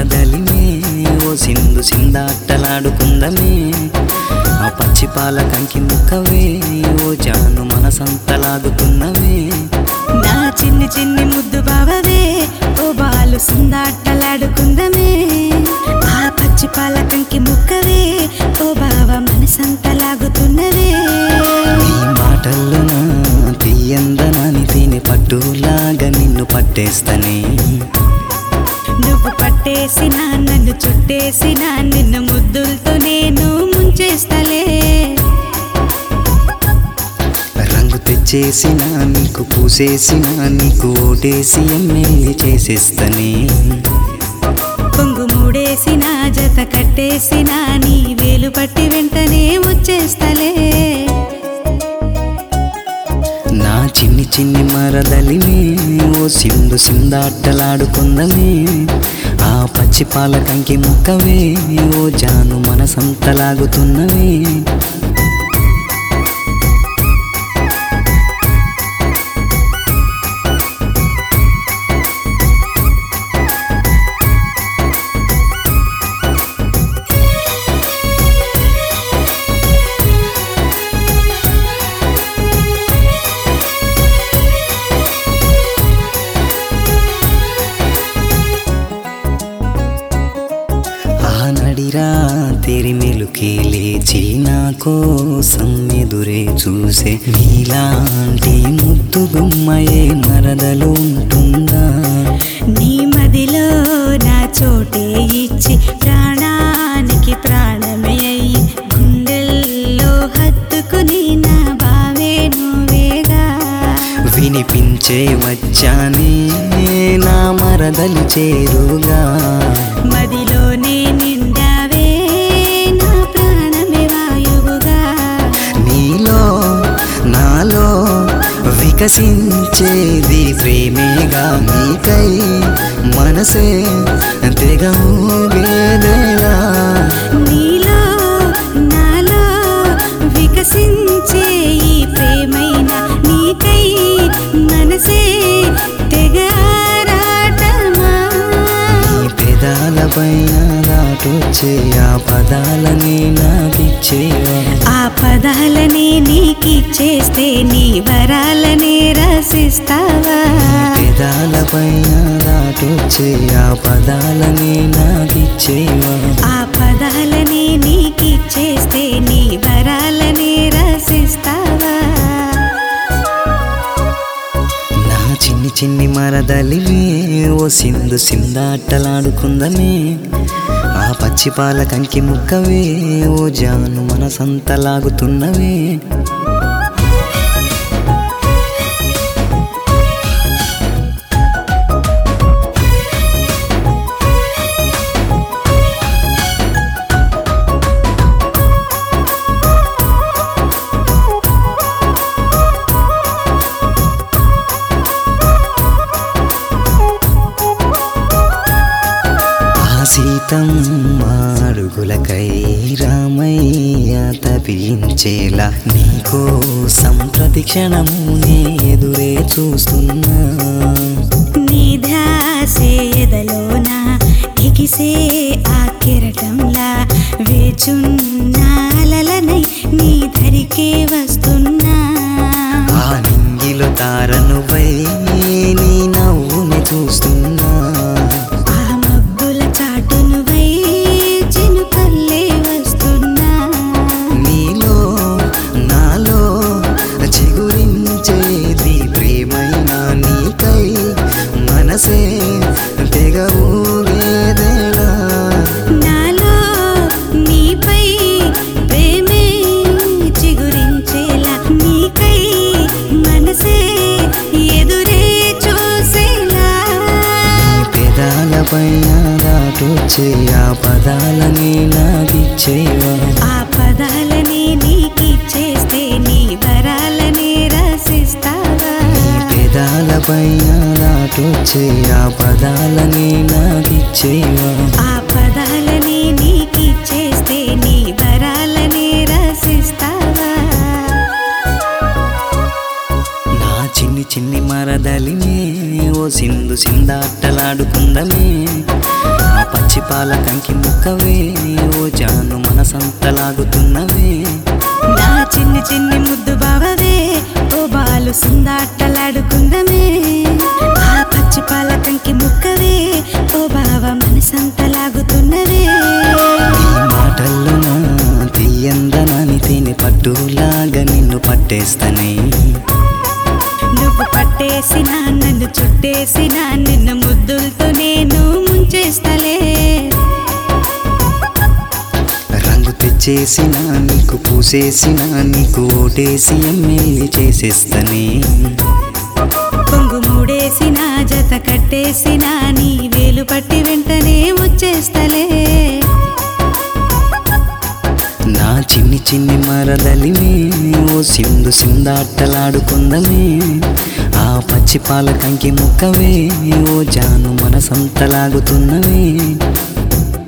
మరదలిమే ఓ సింధు సిందాటలాడుకుందమే ఆ పచ్చి పాల కంకి ముక్కవే ఓ జాను మనసంతలాగుతున్నవే నా చిన్ని చిన్ని ముద్దు బావవే ఓ బాలు సుందాటలాడుకుందమే ఆ పచ్చి పాలకంకి ముక్కవే ఓ బావ మనసంతలాగుతున్నవే నీ మాటల్లోన తీయందనాని తిని పట్టులాగా నిన్ను పట్టేస్తనే నువ్వు పట్టేసిన నన్ను చుట్టేసిన నిన్ను ముద్దులతో నేను ముంచేస్తలే రంగు తెచ్చేసిన నీకు పూసేసిన నీకు ఓటేసి ఎమ్మెల్యే చేసేస్తనే పొంగు మూడేసిన జత కట్టేసిన నీ వేలు పట్టి వెంటనే వచ్చేస్తలే నా చిన్ని చిన్ని మరదలిమే ఓ సింధు సిందాటలాడుకుందమే ఆ పచ్చి పాల కంకి ముక్కవే ఓ జాను మనసంతలాగుతున్నవే ఆ నడిరా తెరి మెలుకే లేచి నా కోసం ఎదురే చూసే నీలాంటి ముద్దు గుమ్మయే మరదలు ఉంటుందా నీ మదిలో నా చోటే ఇచ్చి ప్రాణానికి ప్రాణమే అయ్యి గుండెల్లో హత్తుకుని నా బావే నువ్వేగా వినిపించే వచ్చానే నా మరదలు చేరుగా మదిలోనే నిండావే నా ప్రాణమే వాయువుగా నీలో నాలో వికసించేది ప్రేమేగా నీకై మనసే తెగ ఊగేదేలా నీలో నాలో వికసించే ఈ ప్రేమైన నీకై మనసే తెగ ఆరాటమా నీ పెదాలపైన దాటొచ్చే ఆ పదాలని నాకిచ్చేవా ఆ పదాలని నీకిచ్చేస్తే నీ వరాలని రసిస్తావా పెదాలపైన దాటొచ్చే ఆ పదాలని నాకిచ్చేవా ఆ పదాలని నీకిచ్చేస్తే నీ వరాలని రసిస్తావా నా చిన్ని చిన్ని మరదలివే ఓ సింధు సిందాటలాడుకుందమే ఆ పచ్చి పాల కంకి ముక్కవే ఓ జాను మనసంతలాగుతున్నవే ఆ సీతమ్మ అడుగులకై రామయ్య తపించేలా నీకోసం ప్రతి క్షణము నే ఎదురే చూస్తున్నా నీ ధ్యాసే ఎదలోన ఎగిసే ఆ కెరటంలా వేచున్నాలనై నీ ధరికే వస్తున్నా ఆ నింగిలో తారనువై నీ నవ్వుని చూస్తున్నా ఆ మబ్బుల చాటునువై చినుకల్లే వస్తున్నా నీలో నాలో చిగురించేది ప్రేమైనా నీకై మనసే తెగ ఊగేదేలా నాలో నీపై ప్రేమే చిగురించేలా నీకై మనసే ఎదురే చూసేలా నీ పెదాలపైన దాటొచ్చే ఆ పదాలని నాకిచ్చేవా ఆ పదాలని నీకిచ్చేస్తే నీ వరాలని రసిస్తావా నీ పెదాలపైన దాటొచ్చే ఆ పదాలని నాకిచ్చేవా ఆ పదాలని నీకిచ్చేస్తే నీ వరాలని రసిస్తావా నా చిన్ని చిన్ని మరదలినే ఓ సింధు సిందాటలాడుకుందమే ఆ పచ్చి పాల కంకి ముక్కవే ఓ జాను మనసంతలాగుతున్నవే నా చిన్ని చిన్ని ముద్దు బావవే ఓ బాలు సుందాటలాడుకుందమే ఆ పచ్చి పాల కంకి ముక్కవే ఓ బావ మనసంతలాగుతున్నవే నీ మాటల్లో నా తీయందనాని తేనె పట్టులాగా నిన్ను పట్టేస్తనే నువ్వు పట్టేసిన నన్ను చుట్టేసిన నిన్ను ముద్దులతో నేను ముంచేస్తలే రంగు తెచ్చేసిన నీకు పూసేసిన నీకు ఓటేసి ఎమ్మెల్యే చేసేస్తనే కొంగు మూడేసిన జత కట్టేసిన నీ వేలు పట్టి వెంటనే వచ్చేస్తలే నా చిన్ని చిన్ని మరదలిమే ఓ సింధు సిందాటలాడుకుందమే ఆ పచ్చి పాల కంకి ముక్కవే ఓ జాను మనసంతలాగుతున్నవే